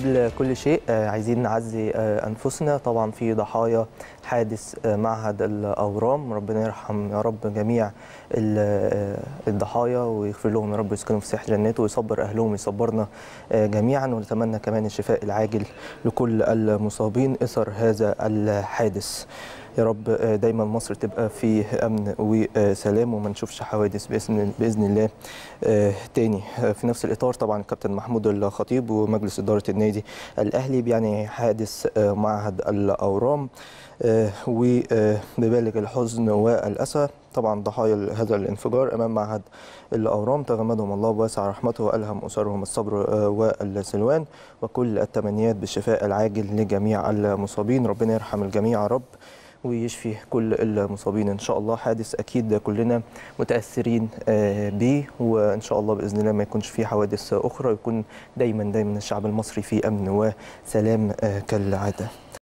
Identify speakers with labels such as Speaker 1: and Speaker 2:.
Speaker 1: قبل كل شيء آه، عايزين نعزي آه، أنفسنا طبعا في ضحايا حادث آه، معهد الأورام ربنا يرحم يا رب جميع ال- آه، الضحايا ويغفر لهم يا رب ويسكنهم في سيح جناته ويصبر أهلهم ويصبرنا آه، جميعا ونتمنى كمان الشفاء العاجل لكل المصابين إثر هذا الحادث يا رب آه، دايما مصر تبقى في امن وسلام وما نشوفش حوادث باذن باذن الله آه، تاني آه، في نفس الاطار طبعا الكابتن محمود الخطيب ومجلس اداره النادي الاهلي بيعني حادث آه، معهد الاورام آه، وببالغ الحزن والاسى طبعا ضحايا هذا الانفجار امام معهد الاورام تغمدهم الله بواسع رحمته والهم اسرهم الصبر آه، والسلوان وكل التمنيات بالشفاء العاجل لجميع المصابين ربنا يرحم الجميع يا رب ويشفي كل المصابين ان شاء الله حادث اكيد كلنا متاثرين آه، بيه وان شاء الله باذن الله ما يكونش فيه حوادث اخرى ويكون دايما دايما الشعب المصري في امن وسلام آه، كالعاده